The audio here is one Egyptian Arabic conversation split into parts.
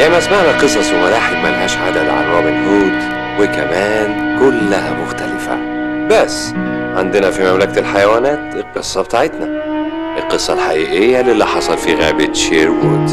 زي ما سمعنا قصص وملاحم ملهاش عدد عن روبن هود وكمان كلها مختلفة بس عندنا في مملكة الحيوانات القصة بتاعتنا القصة الحقيقية للي حصل في غابة شيروود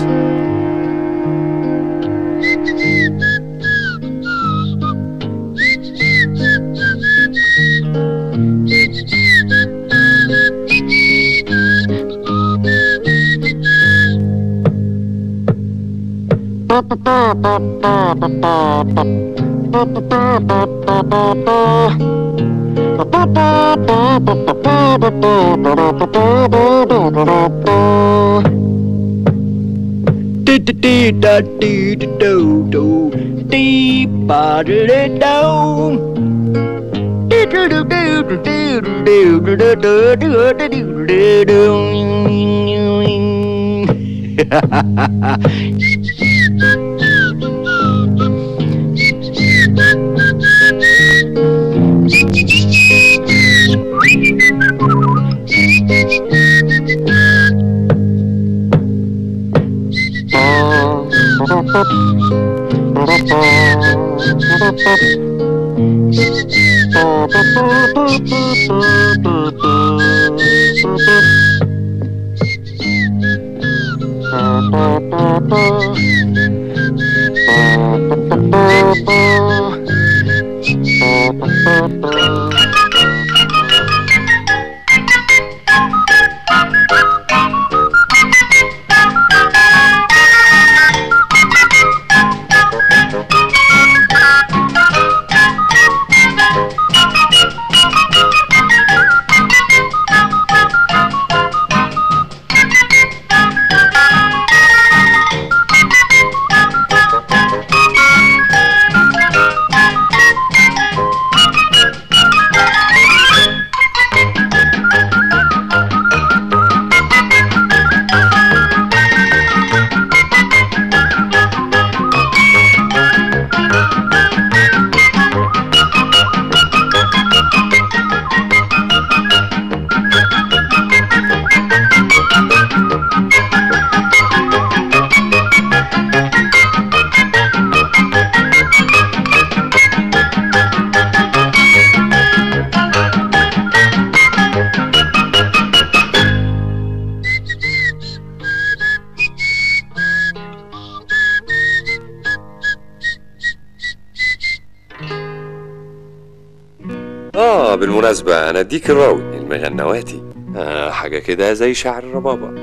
آه بالمناسبة أنا ديك الراوي المغنواتي آه حاجة كده زي شعر الربابة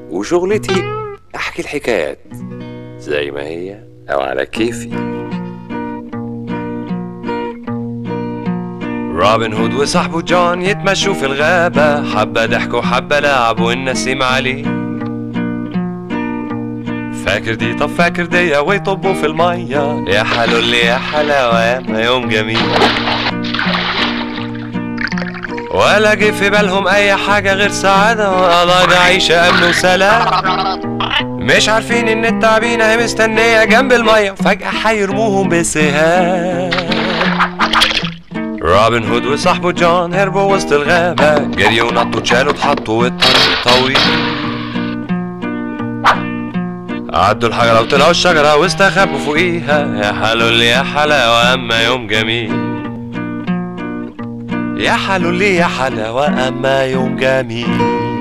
وشغلتي أحكي الحكايات زي ما هي أو على كيفي روبن هود وصاحبه جون يتمشوا في الغابة حبة ضحكوا حبة لعبوا والنسيم عليه فاكر دي طب فاكر دي ويطبوا في المية يا حلو اللي يا حلاوة ما يوم جميل ولا جه في بالهم اي حاجة غير سعادة والله عيشة امن وسلام مش عارفين ان التعبين اهي مستنية جنب المية وفجأة هيرموهم بسهام روبن هود وصاحبه جون هربوا وسط الغابة جريوا ونطوا اتشالوا اتحطوا والطريق طويل عدوا الحجرة وطلعوا الشجرة واستخبوا فوقيها يا حلو اللي يا حلاوة أما يوم جميل يا حلو اللي يا حلاوة أما يوم جميل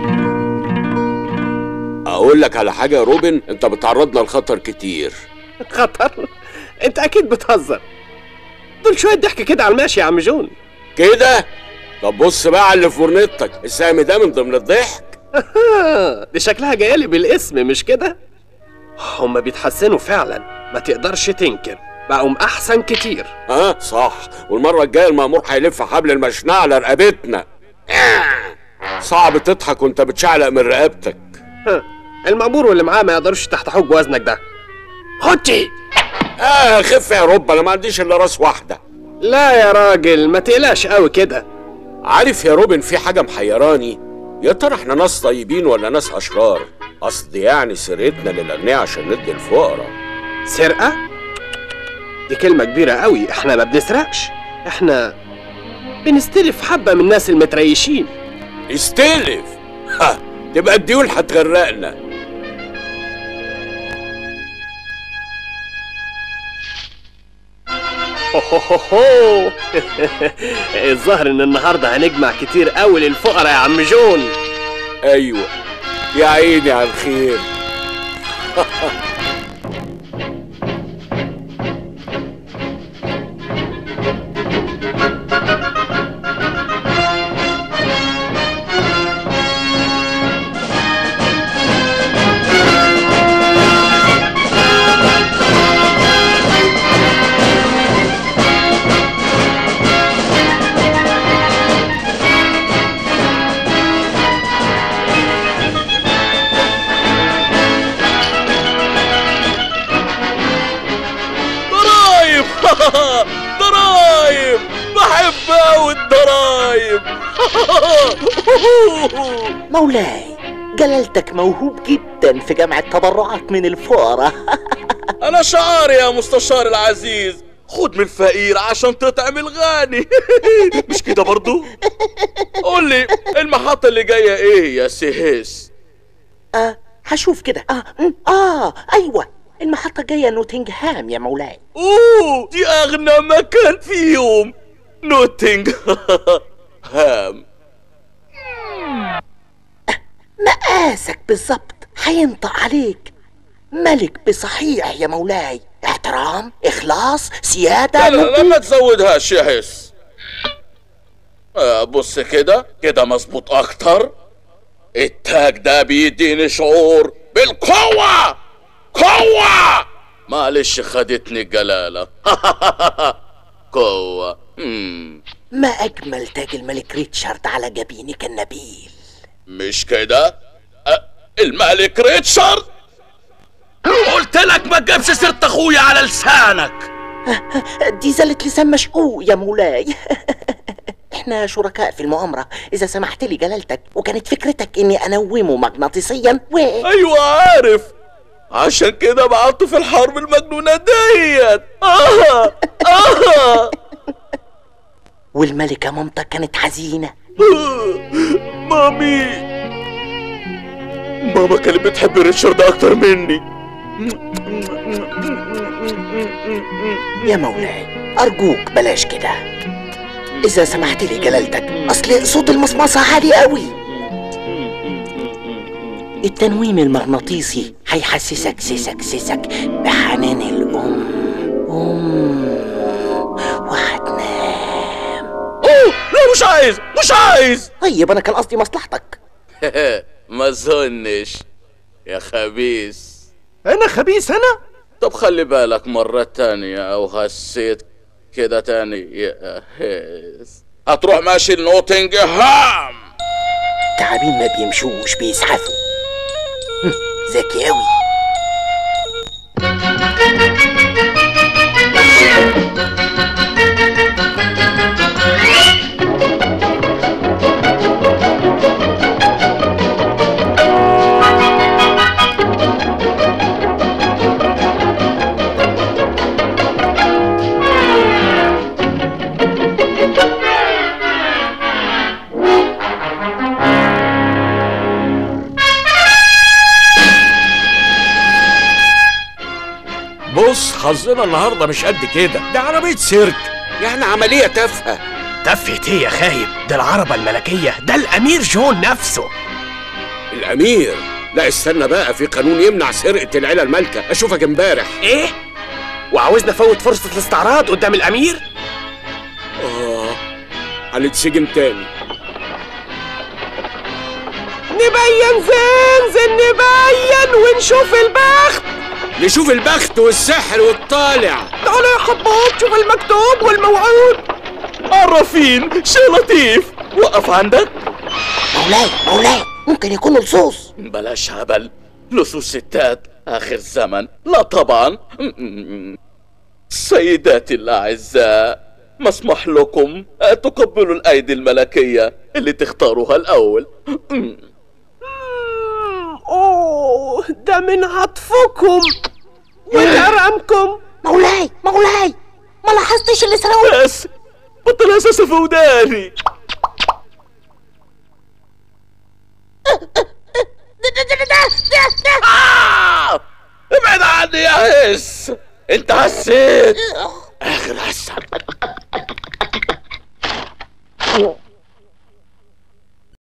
اقول لك على حاجه يا روبن انت بتعرضنا لخطر كتير خطر انت اكيد بتهزر دول شويه ضحك كده على الماشي يا عم جون كده طب بص بقى على اللي في فرنتك السهم ده من ضمن الضحك آه، دي شكلها جايالي بالاسم مش كده هما بيتحسنوا فعلا ما تقدرش تنكر بقوا احسن كتير اه صح والمره الجايه المأمور هيلف حبل المشنقه على رقبتنا صعب تضحك وانت بتشعلق من رقبتك ها، المأمور واللي معاه ما يقدروش تحت حج وزنك ده خدي اه خف يا رب انا ما عنديش الا راس واحده لا يا راجل ما تقلقش قوي كده عارف يا روبن في حاجه محيراني يا ترى احنا ناس طيبين ولا ناس اشرار قصدي يعني سرقتنا للاغنياء عشان ندي الفقراء سرقة دي كلمة كبيرة قوي احنا ما بنسرقش احنا بنستلف حبة من الناس المتريشين استلف ها تبقى الديول هتغرقنا هوهوهو. الظاهر ان النهارده هنجمع كتير قوي للفقراء يا عم جون ايوه يا عيني على الخير ضرايب ضرايب بحب اوي الضرايب مولاي جلالتك موهوب جدا في جمع التبرعات من الفقراء انا شعاري يا مستشار العزيز خد من الفقير عشان تطعم الغني مش كده برضو قول لي المحطة اللي جاية ايه يا سيهس آه هشوف كده آه, م- اه ايوه المحطة جاية نوتنغهام يا مولاي اوه دي اغنى مكان فيهم نوتنج هام مقاسك بالظبط هينطق عليك ملك بصحيح يا مولاي احترام اخلاص سيادة لا لا لا ما تزودهاش يا هس آه، بص كده كده مظبوط اكتر التاج ده بيديني شعور بالقوة قوة معلش خدتني الجلالة قوة مم. ما اجمل تاج الملك ريتشارد على جبينك النبيل مش كده أه الملك ريتشارد قلت لك ما تجيبش سيرة اخويا على لسانك دي زلة لسان مشقوق يا مولاي احنا شركاء في المؤامرة اذا سمحت لي جلالتك وكانت فكرتك اني انومه مغناطيسيا و ايوه عارف عشان كده بعته في الحرب المجنونة ديت آه آه والملكة مامتك كانت حزينة مامي ماما كانت بتحب ريتشارد اكتر مني يا مولاي ارجوك بلاش كده اذا سمحت لي جلالتك اصل صوت المصمصة عالي قوي التنويم المغناطيسي هيحسسك سسك سسك بحنان الام ام وهتنام اوه لا مش عايز مش عايز طيب انا كان قصدي مصلحتك ما اظنش يا خبيث انا خبيث انا طب خلي بالك مرة تانية او هسيت كده تاني يا هيس هتروح ماشي لنوتنجهام تعابين ما بيمشوش بيزحفوا هم، ذكي قوي بص حظنا النهارده مش قد كده ده عربية سيرك يعني عملية تافهة تفهت ايه يا خايب ده العربة الملكية ده الامير جون نفسه الأمير لا استنى بقى في قانون يمنع سرقة العيلة المالكة أشوفك امبارح ايه وعاوزنا نفوت فرصة الاستعراض قدام الامير آه هنتسجن تاني نبين زنزن نبين ونشوف البخت نشوف البخت والسحر والطالع تعالى يا خباط شوف المكتوب والموعود عرفين شي لطيف وقف عندك مولاي مولاي ممكن يكون لصوص بلاش هبل لصوص ستات آخر زمن لا طبعا سيداتي الأعزاء مسمح لكم تقبلوا الأيدي الملكية اللي تختاروها الأول اوه ده من عطفكم وكرمكم مولاي مولاي ما لاحظتش اللي سرقوه بس بطل أساس في وداني آه! ابعد عني يا هس انت هسيت اخر عسل